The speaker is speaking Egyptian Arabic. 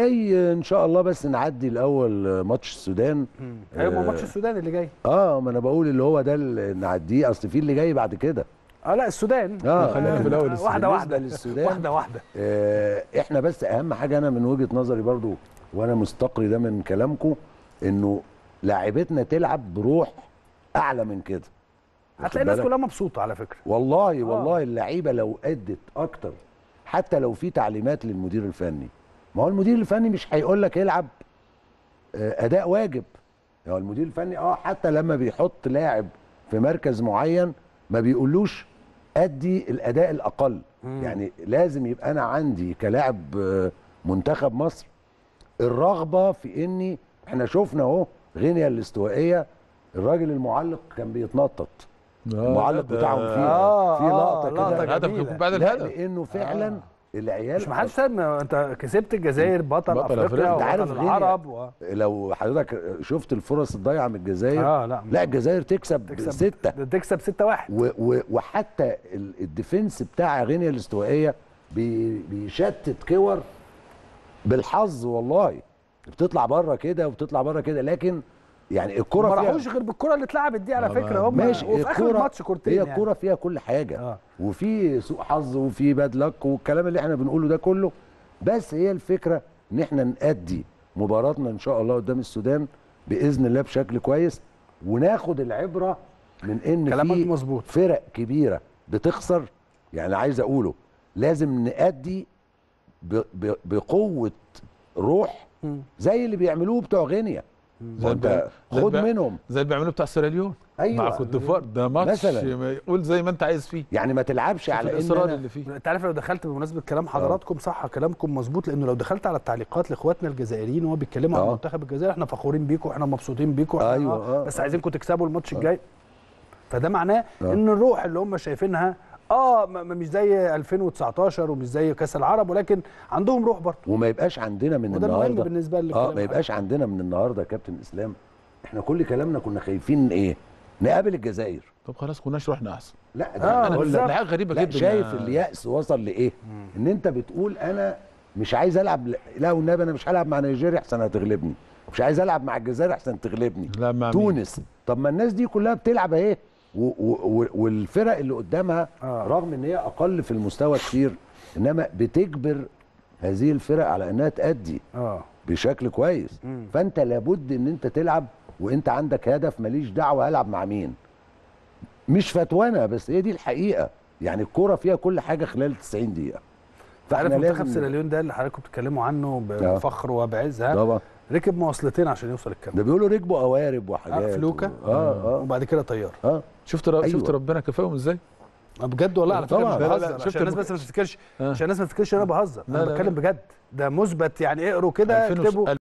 جاي ان شاء الله بس نعدي الاول ماتش السودان ايوه ما آه. ماتش السودان اللي جاي اه ما انا بقول اللي هو ده اللي نعديه اصل في اللي جاي بعد كده اه لا السودان اه خلينا في الأول واحده بالنسبة واحده للسودان واحده واحده آه احنا بس اهم حاجه انا من وجهه نظري برضو وانا مستقري ده من كلامكم انه لاعبتنا تلعب بروح اعلى من كده واخد هتلاقي الناس بالك؟ كلها مبسوطه على فكره والله والله اللعيبه لو ادت اكتر حتى لو في تعليمات للمدير الفني ما هو المدير الفني مش هيقول لك العب آه، اداء واجب هو المدير الفني اه حتى لما بيحط لاعب في مركز معين ما بيقولوش ادي الاداء الاقل يعني لازم يبقى انا عندي كلاعب آه، منتخب مصر الرغبه في اني احنا شفنا اهو غينيا الاستوائيه الراجل المعلق كان بيتنطط المعلق بتاعهم فيه آه، في آه، لقطه لقطة كده الهدف جميلة. بيكون بعد لا الهدف لانه فعلا العيال مش محدش فاهم انت كسبت الجزائر بطل, بطل افريقيا أفريقيا. أنت عارف وبطل غينيا. العرب و... لو حضرتك شفت الفرص الضايعه من الجزائر اه لا لا الجزائر تكسب, تكسب ستة ده تكسب 6 1 و و وحتى ال- الديفنس بتاع غينيا الاستوائيه بي بيشتت كور بالحظ والله بتطلع بره كده وبتطلع بره كده لكن يعني الكره ما فيها راحوش غير بالكره اللي اتلعبت دي على آه، فكره هم ماشي وفي اخر الكرة- الماتش كورتين هي يعني. الكوره فيها كل حاجه آه. وفي سوء حظ وفي باد لك والكلام اللي احنا بنقوله ده كله بس هي الفكره ان احنا نأدي مباراتنا ان شاء الله قدام السودان باذن الله بشكل كويس وناخد العبره من ان كلامك في مظبوط. فرق كبيره بتخسر يعني عايز اقوله لازم نأدي ب- ب- بقوه روح مم. زي اللي بيعملوه بتوع غينيا زي وانت الب- زي خد الب- منهم زي اللي بيعملوه بتاع سيراليون أيوة. مع كوت ديفوار ده ماتش مثلاً. ما يقول زي ما انت عايز فيه يعني ما تلعبش على ان الاصرار أنا اللي فيه انت عارف لو دخلت بمناسبه كلام حضراتكم صح كلامكم مظبوط لانه لو دخلت على التعليقات لاخواتنا الجزائريين وهو بيتكلموا عن آه. منتخب الجزائر احنا فخورين بيكم احنا مبسوطين بيكم احنا أيوة، آه آه، بس آه. عايزينكم تكسبوا الماتش الجاي فده معناه آه. ان الروح اللي هم شايفينها اه م- م- مش زي 2019 ومش زي كاس العرب ولكن عندهم روح برضه وما يبقاش عندنا من وده المهم النهارده بالنسبه لي اه ما يبقاش عندنا من النهارده يا كابتن اسلام احنا كل كلامنا كنا خايفين ايه نقابل الجزائر طب خلاص كناش رحنا احسن لا آه، ده انا أقول بالظبط. لك ده حاجه غريبه لا جدا شايف يا- اليأس وصل لايه ان انت بتقول انا مش عايز العب ل- لا والنبي انا مش هلعب مع نيجيريا احسن هتغلبني مش عايز العب مع الجزائر احسن تغلبني لا مع مين؟ تونس طب ما الناس دي كلها بتلعب اهي و- و- و- والفرق اللي قدامها آه. رغم ان هي اقل في المستوى كتير انما بتجبر هذه الفرق على انها تأدي اه بشكل كويس مم. فانت لابد ان انت تلعب وانت عندك هدف ماليش دعوه هلعب مع مين مش فتوانه بس هي دي الحقيقه يعني الكوره فيها كل حاجه خلال 90 دقيقه عارف منتخب لازم- سيراليون ده اللي حضراتكم بتتكلموا عنه آه. بفخر وبعز ها طبعا ركب مواصلتين عشان يوصل الكاميرا ده بيقولوا ركبوا قوارب وحاجات آه، فلوكة. و... اه اه وبعد كده طيار اه شفت رب... أيوة. شفت ربنا كفاهم ازاي بجد والله على فكره طبعاً. مش لا، لا، بهزر شفت عشان الناس الم- بس ما تفتكرش آه. عشان الناس ما تفتكرش ان انا بهزر لا، انا لا، بتكلم لا. بجد ده مثبت يعني اقروا كده 2000 اكتبوا